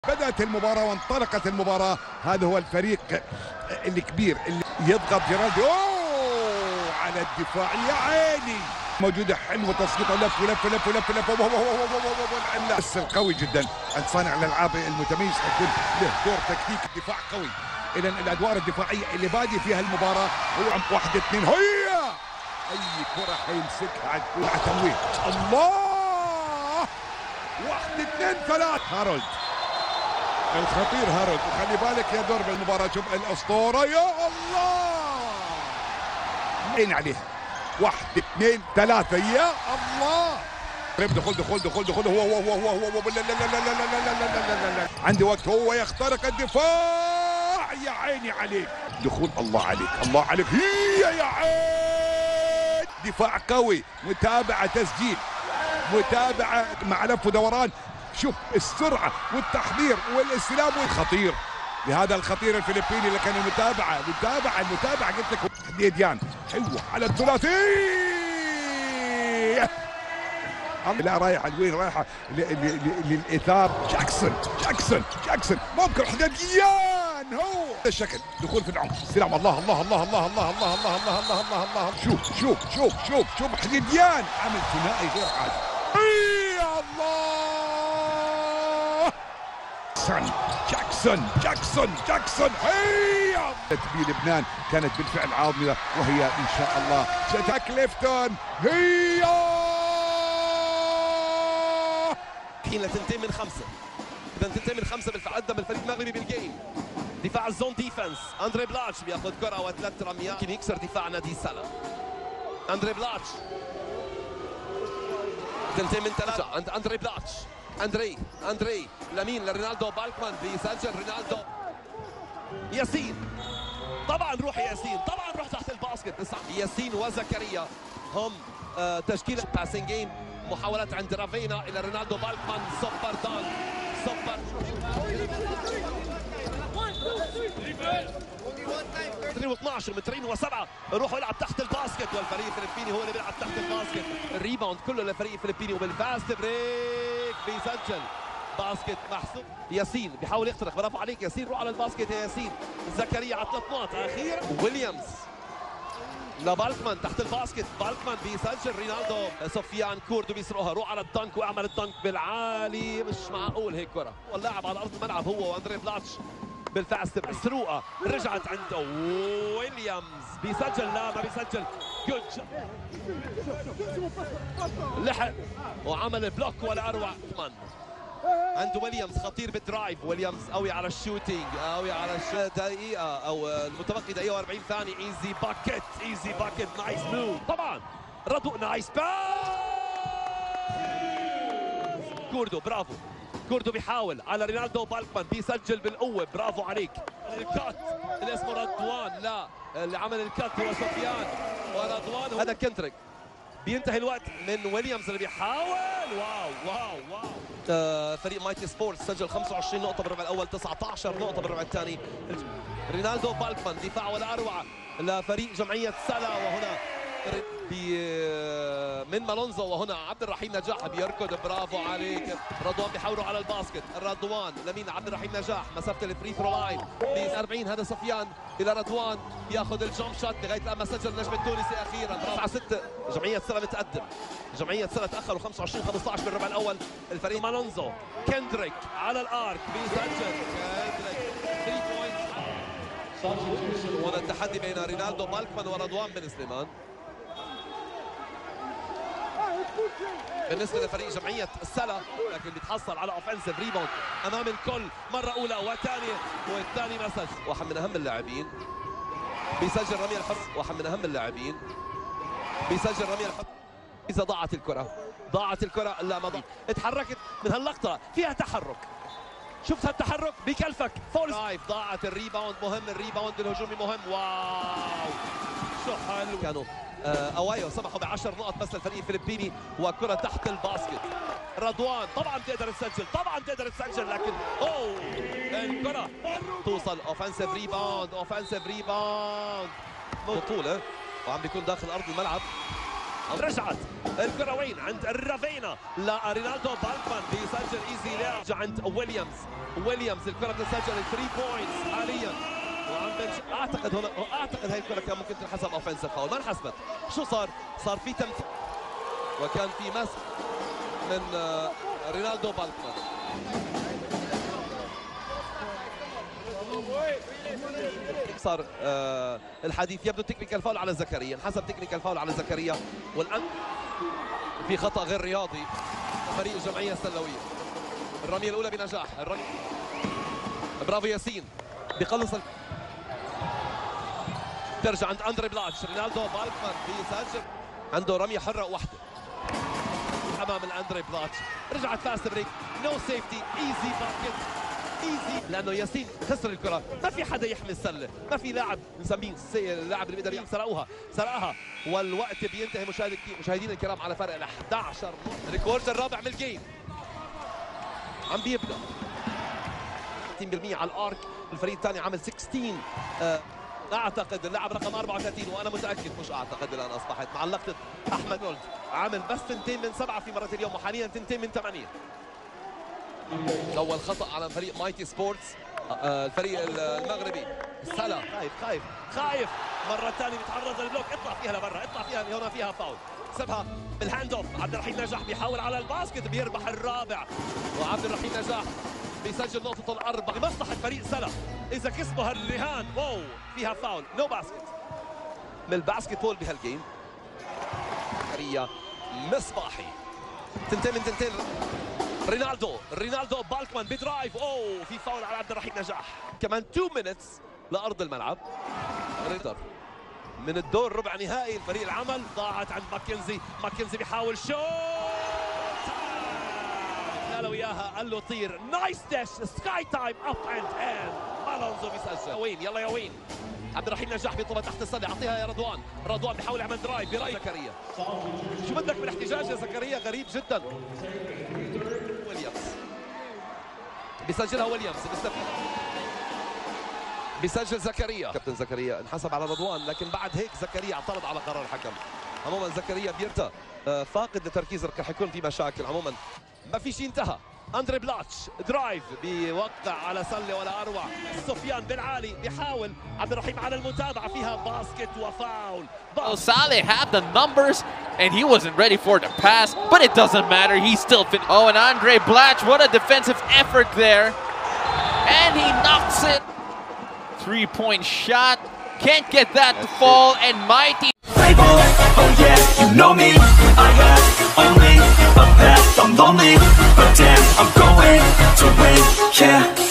بدأت المباراة وانطلقت المباراة هذا هو الفريق الكبير اللي يضغط جيرالدو أوه على الدفاع يا عيني موجودة حلوة تسقيطة لف ولف ولف ولف ولف بس قوي جدا عند صانع الألعاب المتميز حيكون له دور تكتيك دفاع قوي إذا الأدوار الدفاعية اللي بادي فيها المباراة هو عم واحد اثنين هيا أي كرة حيمسكها حتكون على تمويل الله واحد اثنين ثلاث هارولد الخطير هارولد وخلي بالك يا دور بالمباراة شوف الأسطورة يا الله عين عليها واحد اثنين ثلاثة يا الله قريب دخول دخول دخول دخول هو هو هو هو هو هو لا لا لا لا لا لا لا لا لا لا لا عندي وقت هو يخترق الدفاع يا عيني عليك دخول الله عليك الله عليك هي يا عين دفاع قوي متابعة تسجيل متابعة مع لف ودوران شوف السرعة والتحضير والاستلام والخطير لهذا الخطير الفلبيني اللي كان المتابعة المتابعة المتابعة قلت لك ديديان حلوة على الثلاثي لا رايحة لوين رايحة للإثار جاكسون جاكسون جاكسون ممكن حديديان هو الشكل دخول في العمق استلام الله الله الله الله الله الله الله الله الله الله الله شوف شوف شوف شوف شوف حديديان عمل ثنائي غير عادي يا الله جاكسون جاكسون جاكسون جاكسون هيا بلبنان كانت بالفعل عاضمة وهي إن شاء الله ستاك ليفتون هيا حين لتنتين من خمسة إذا تنتين من خمسة بالفعل قدم الفريق المغربي بالجيم دفاع الزون ديفنس أندري بلاتش بياخذ كرة وثلاث رميات يمكن يكسر دفاع نادي سلا أندري بلاتش تنتين من ثلاثة عند أندري بلاتش أندري أندري لمين لرينالدو بالكمان بيسجل رينالدو ياسين طبعا روح ياسين طبعا روح تحت الباسكت ياسين وزكريا هم آه تشكيلة باسنج جيم محاولات عند رافينا الى رونالدو بالكمان سوبر دان سوبر مترين و12 مترين وسبعة روحوا يلعب تحت الباسكت والفريق الفلبيني هو اللي بيلعب تحت الباسكت الريباوند كله للفريق الفلبيني وبالفاست بريك بيسجل باسكت محسوب ياسين بيحاول يخترق برافو عليك ياسين روح على الباسكت يا ياسين زكريا على ثلاث نقط اخيرا ويليامز لبالكمان تحت الباسكت بالكمان بيسجل رينالدو سفيان كوردو بيسرقها روح على الدنك واعمل الدنك بالعالي مش معقول هيك كره واللاعب على ارض الملعب هو واندري بلاتش بالفعل سروقه رجعت عنده ويليامز بيسجل لا ما بيسجل جود لحق وعمل بلوك ولا اروع كمان عنده ويليامز خطير بالدرايف ويليامز قوي على الشوتينج قوي على الش... دقيقة أو المتبقي دقيقة و40 ثانية ايزي باكيت ايزي باكيت نايس موف طبعا ردو نايس باس كوردو برافو كوردو بيحاول على رينالدو بالكمان بيسجل بالقوة برافو عليك الكات اللي اسمه رضوان لا اللي عمل الكات هو سفيان ورضوان هذا كنتريك بينتهي الوقت من ويليامز اللي بيحاول واو واو واو آه فريق مايتي سبورتس سجل 25 نقطة بالربع الأول 19 نقطة بالربع الثاني رينالدو بالكمان دفاع ولا أروع لفريق جمعية سلا وهنا من مالونزو وهنا عبد الرحيم نجاح بيركض برافو عليك رضوان بيحاولوا على الباسكت رضوان لمين عبد الرحيم نجاح مسافه الفري ثرو لاين ب 40 هذا سفيان الى رضوان بياخذ الجمب شوت لغايه لما سجل النجم التونسي اخيرا 9 6 جمعيه سلا متقدم جمعيه سلا تاخروا 25 15 بالربع الاول الفريق مالونزو كندريك على الارك بيسجل كندريك 3 بوينتس هنا التحدي بين رينالدو بالكمان ورضوان بن سليمان بالنسبه لفريق جمعيه السلا لكن بيتحصل على اوفنسيف ريباوند امام الكل مره اولى وثانيه والثاني مسج واحد من اهم اللاعبين بيسجل رمي الحظ واحد من اهم اللاعبين بيسجل رمي الحظ اذا ضاعت الكره ضاعت الكره لا ما ضاعت اتحركت من هاللقطه فيها تحرك شفت هالتحرك بكلفك فول درايف ضاعت الريباوند مهم الريباوند الهجومي مهم واو شو حلو كانوا اوايو سمحوا ب 10 نقط بس للفريق الفلبيني وكره تحت الباسكت رضوان طبعا تقدر تسجل طبعا تقدر تسجل لكن اوه الكره توصل اوفنسيف ريباوند اوفنسيف ريباوند بطوله وعم بيكون داخل ارض الملعب رجعت الكرة وين عند رافينا لا رينالدو بالكمان بيسجل ايزي لا عند ويليامز ويليامز الكرة بتسجل 3 بوينتس حاليا وعم بنش... اعتقد هنا اعتقد هاي الكرة كان ممكن تنحسب اوفنسيف فاول ما انحسبت شو صار؟ صار في تمثيل وكان في مس من آه، رينالدو بالكمان صار آه الحديث يبدو تكنيكال فاول على زكريا انحسب تكنيكال فاول على زكريا والان في خطا غير رياضي فريق الجمعيه السلويه الرميه الاولى بنجاح الرمية برافو ياسين بيخلص ال... ترجع عند اندري بلاتش رينالدو بالكمان بيسجل عنده رميه حره واحده امام الاندري بلاتش رجعت فاست بريك نو سيفتي ايزي باكيت ايزي لانه ياسين خسر الكره ما في حدا يحمي السله ما في لاعب نسميه اللاعب اللي بيقدر سرقوها سرقها والوقت بينتهي مشاهد مشاهدينا الكرام على فرق ال 11 ريكورد الرابع من الجيم عم بيبدا 60% على الارك الفريق الثاني عامل 16 آه اعتقد اللاعب رقم 34 وانا متاكد مش اعتقد الان اصبحت مع لقطه احمد نولد عامل بس ثنتين من سبعه في مباراه اليوم وحاليا ثنتين من ثمانيه اول خطا على فريق مايتي سبورتس آه، الفريق المغربي سلا خايف خايف خايف مره ثانيه بيتعرض للبلوك اطلع فيها لبرا اطلع فيها هنا فيها فاول سبها بالهاند اوف عبد الرحيم نجاح بيحاول على الباسكت بيربح الرابع وعبد الرحيم نجاح بيسجل نقطة الأربعة لمصلحة فريق سلا إذا كسبوا هالرهان واو فيها فاول نو باسكت من الباسكت بول بهالجيم زكريا مصباحي تنتين من تنتين رينالدو رينالدو بالكمان بدرايف اوه في فاول على عبد الرحيم نجاح كمان 2 مينتس لارض الملعب ريدر من الدور ربع نهائي الفريق العمل ضاعت عند ماكنزي ماكنزي بيحاول شوت لا لو اياها قال له طير نايس داش سكاي تايم اب اند هاند الونزو بيسجل وين يلا يا وين عبد الرحيم نجاح بيطلبها تحت الصدع اعطيها يا رضوان رضوان بيحاول يعمل درايف براي زكريا شو بدك من احتجاج يا زكريا غريب جدا ويليامز بيسجلها ويليامز بيستفيد بيسجل زكريا كابتن زكريا انحسب على رضوان لكن بعد هيك زكريا اعترض على قرار الحكم عموما زكريا بيرتا آه، فاقد لتركيز رح يكون في مشاكل عموما ما في شيء انتهى اندري بلاتش درايف بيوقع على سله ولا اروع سفيان بن علي بيحاول عبد الرحيم على المتابعه فيها باسكت وفاول Oh, Saleh had the numbers and he wasn't ready for the pass, but it doesn't matter. He still fin- Oh, and Andre Blatch, what a defensive effort there. And he knocks it. Three point shot. Can't get that to fall. And Mighty Label, oh yeah, you know me I have only a path, I'm lonely But damn, I'm going to win, yeah